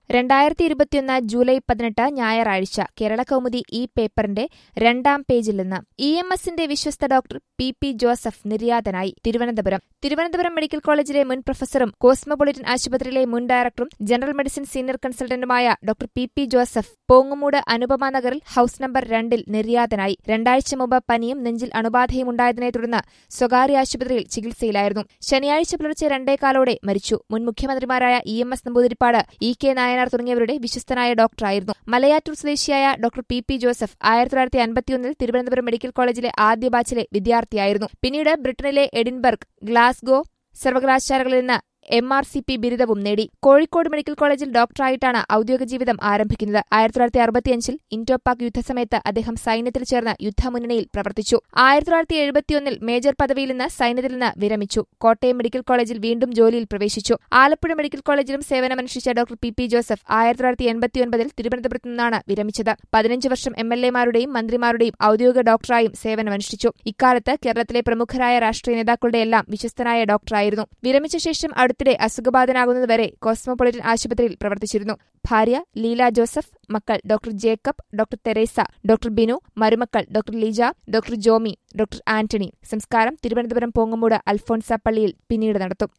രണ്ടായിരത്തി ഇരുപത്തിയൊന്ന് ജൂലൈ പതിനെട്ട് ഞായറാഴ്ച കേരള കൗമുദി ഈ പേപ്പറിന്റെ രണ്ടാം പേജിൽ നിന്ന് ഇ എം എസിന്റെ വിശ്വസ്ത ഡോക്ടർ പി പി ജോസഫ് നിര്യാതനായി തിരുവനന്തപുരം തിരുവനന്തപുരം മെഡിക്കൽ കോളേജിലെ മുൻ പ്രൊഫസറും കോസ്മോപൊളിറ്റൻ ആശുപത്രിയിലെ മുൻ ഡയറക്ടറും ജനറൽ മെഡിസിൻ സീനിയർ കൺസൾട്ടന്റുമായ doctor P P Joseph Pongumoodu Anupama നഗറിൽ ഹൌസ് നമ്പർ രണ്ടിൽ നിര്യാതനായി രണ്ടാഴ്ച മുമ്പ് പനിയും നെഞ്ചിൽ അണുബാധയും ഉണ്ടായതിനെ തുടർന്ന് സ്വകാര്യ ആശുപത്രിയിൽ ചികിത്സയിലായിരുന്നു ശനിയാഴ്ച പുലർച്ചെ രണ്ടേകാലോടെ മരിച്ചു മുൻ മുഖ്യമന്ത്രിമാരായ E M S Namboodiripad E K Nayanar തുടങ്ങിയവരുടെ വിശ്വസ്തനായ ഡോക്ടറായിരുന്നു മലയാറ്റൂർ സ്വദേശിയായ ഡോക്ടർ പി പി ജോസഫ് ആയിരത്തി തൊള്ളായിരത്തി അൻപത്തിയൊന്നിൽ തിരുവനന്തപുരം മെഡിക്കൽ കോളേജിലെ ആദ്യ ബാച്ചിലെ വിദ്യാർത്ഥിയായിരുന്നു പിന്നീട് ബ്രിട്ടനിലെ എഡിൻബർഗ് ഗ്ലാസ്ഗോ സർവകലാശാലകളിൽ നിന്ന് എം ആർ സി പി ബിരുദവും നേടി കോഴിക്കോട് മെഡിക്കൽ കോളേജിൽ ഡോക്ടറായിട്ടാണ് ഔദ്യോഗിക ജീവിതം ആരംഭിക്കുന്നത് ആയിരത്തി തൊള്ളായിരത്തി അറുപത്തിയഞ്ചിൽ ഇൻഡോപാക് യുദ്ധസമയത്ത് അദ്ദേഹം സൈന്യത്തിൽ ചേർന്ന് യുദ്ധമുന്നണിയിൽ പ്രവർത്തിച്ചു ആയിരത്തി തൊള്ളായിരത്തി എഴുപത്തിയൊന്നിൽ മേജർ പദവിയിൽ നിന്ന് സൈന്യത്തിൽ നിന്ന് വിരമിച്ചു കോട്ടയം മെഡിക്കൽ കോളേജിൽ വീണ്ടും ജോലിയിൽ പ്രവേശിച്ചു ആലപ്പുഴ മെഡിക്കൽ കോളേജിലും സേവനമനുഷ്ഠിച്ച ഡോക്ടർ പി പി ജോസഫ് ആയിരത്തി തൊള്ളായിരത്തി എൺപത്തിയൊൻപതിൽ തിരുവനന്തപുരത്ത് നിന്നാണ് വിരമിച്ചത് പതിനഞ്ച് വർഷം എം എൽ എമാരുടെയും മന്ത്രിമാരുടെയും ഔദ്യോഗിക ഡോക്ടറായും സേവനമനുഷ്ഠിച്ചു ഇക്കാലത്ത് കേരളത്തിലെ പ്രമുഖരായ രാഷ്ട്രീയ നേതാക്കളുടെയെല്ലാം വിശ്വസ്തനായ ഡോക്ടറായിരുന്നു വിരമിച്ച ശേഷം അടുത്തിടെ അസുഖബാധനാകുന്നതുവരെ കോസ്മോപൊളിറ്റൻ ആശുപത്രിയിൽ പ്രവർത്തിച്ചിരുന്നു ഭാര്യ ലീല ജോസഫ് മക്കൾ doctor Jacob doctor Theresa doctor Binu മരുമക്കൾ doctor Leeja doctor Jomi doctor Antony സംസ്കാരം തിരുവനന്തപുരം പോങ്ങുമൂട് അൽഫോൺസ പള്ളിയിൽ പിന്നീട് നടത്തും